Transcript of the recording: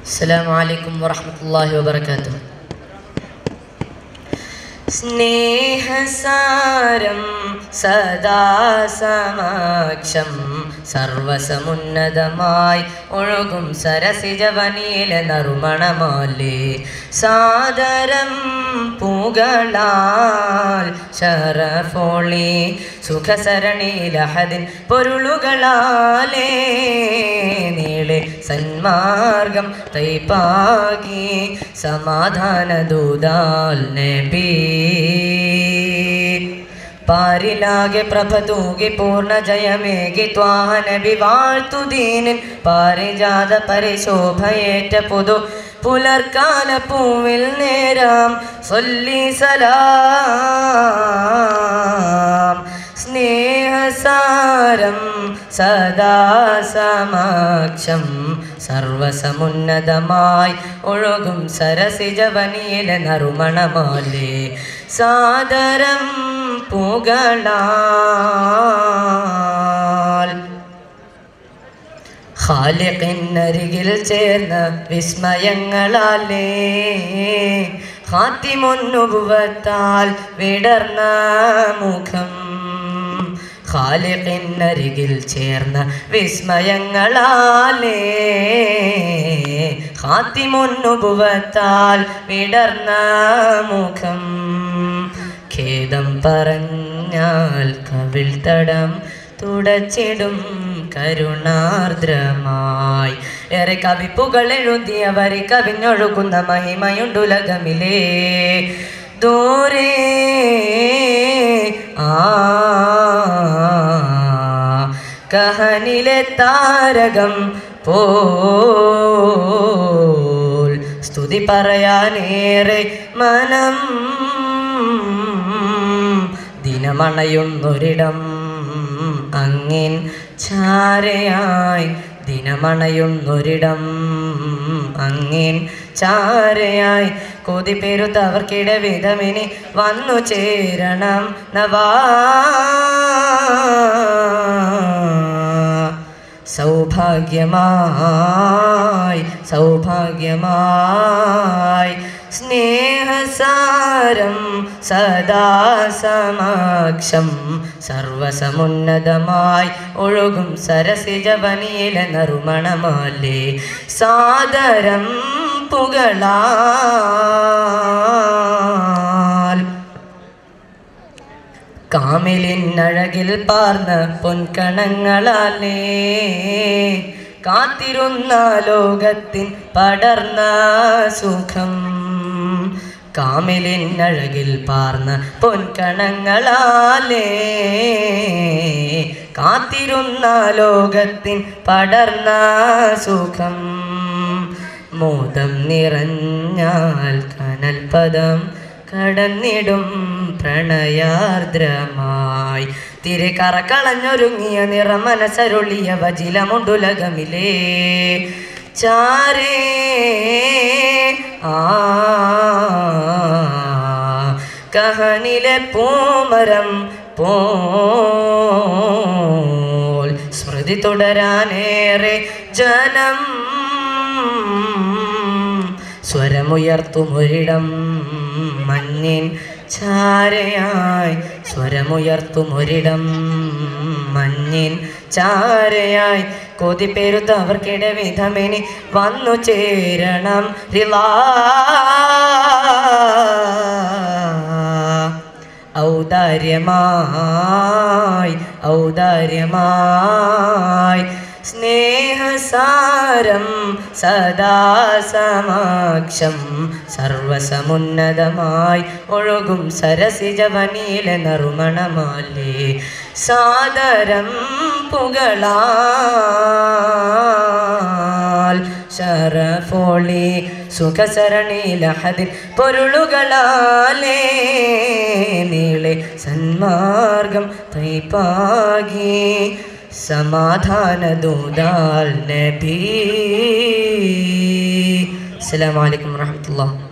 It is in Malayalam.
السلام عليكم ورحمة الله وبركاته സ്നേഹസാരം സദാസമക്ഷം സർവസമുന്നതമായി ഒഴുകും സരസിജവനിയിലെ നറുമണമോല്ലേ സാദരം പൂകളാൽ ശരഫോളി സുഖസരണിലഹദിൻ പൊരുളുകളാലേ നീളെ സന്മാർഗം തൈപ്പാകി സമാധാന ദൂതാൽ നബി പാരിലാകെ പ്രഭ തൂകി പൂർണ്ണ ജയമേകി ത്വാഹ നബി വാഴ്ത്തുദീനിൻ പാരിജാത പരിശോഭയേറ്റ പുതു പുലർക്കാല പൂവിൽ നേരാം സൊല്ലി സലാം സ്നേഹസാരം സദാസമക്ഷം സർവസമുന്നതമായി ഒഴുകും സരസിജവനിയിലെ നറുമണമാലേ സാദരം പുകളാൽ ഖാലിഖിനരികിൽ ചേർന്ന വിസ്മയങ്ങളാലേ ഹാത്തിമൊന്നുപുവത്താൽ വിടർന്ന മുഖം ഖാലിഖിനരികിൽ ചേർന്ന വിസ്മയങ്ങളാലേ ഹാത്തിമൊന്നുപുവത്താൽ വിടർന്ന മുഖം ഖേദം പറഞ്ഞാൽ കവിൾ തടം തുടച്ചിടും കരുണാർദ്രമായി ഏറെ കവിപ്പുകൾ എഴുതിയവരെ കവിഞ്ഞൊഴുകുന്ന മഹിമയുണ്ടുലകമിലേ ദൂരെ ആ കഹനിലെ താരകം പോൽ സ്തുതി പറയാനേറെ മനം ദിനമണയുന്നൊരിടം അങ്ങിൻ ചാരയായി ദിനമണയുന്നൊരിടം അങ്ങിൻ ചാരയായി കൊതി പെരുത്തവർക്കിട വിധമിനി വന്നു ചേരണം നവാ സൗഭാഗ്യമായി സൗഭാഗ്യമായി സ്നേഹസാരം സദാസമക്ഷം സർവസമുന്നതമായി ഒഴുകും സരസിജവനിയിലെ നറുമണമാലേ സാദരം പുകളാൽ കാമിലിനഴകിൽ പാർന്ന പൊൻകണങ്ങളാലേ കാത്തിരുന്ന ലോകത്തിൻ പടർന്ന സുഖം കാമിലിനഴകിൽ പാർന്ന പൊൻകണങ്ങളാലേ കാത്തിരുന്ന ലോകത്തിൻ പടർന്ന സുഖം മോദം നിറഞ്ഞാൽ കനൽപദം കടന്നിടും പ്രണയാർദ്രമായി തിരെ കറക്കളഞ്ഞൊരുങ്ങിയ നിറമനസരുളിയ വജിലമുണ്ടുലകമിലേ ചാരേ ആ കഹനിലെ പൂമരം പോൽ സ്മൃതി തുടരാനേറെ ജനം സ്വരമുയർത്തുമൊരിടം മഞ്ഞിൻ ചാരയായി സ്വരമുയർത്തുമൊരിടം മഞ്ഞിൻ ചാരയായി കൊതി പെരുത്തവർക്കിട വിധമിനി വന്നു ചേരണം റിലാ ഔദാര്യമായി ഔദാര്യമായി സ്നേഹസാരം സദാസമക്ഷം സർവസമുന്നതമായി ഒഴുകും സരസിജവനിയിലെ നറുമണമാലേ സാദരം പുകളാൽ ശരഫോളി സുഖസരണിലഹദിൻ പൊരുളുകളാലേ നീളെ സന്മാർഗം തൈപ്പാകി സമാധാന ദൂതാൽ നബി അസ്സലാമു അലൈക്കും വറഹ്മത്തുള്ളാഹി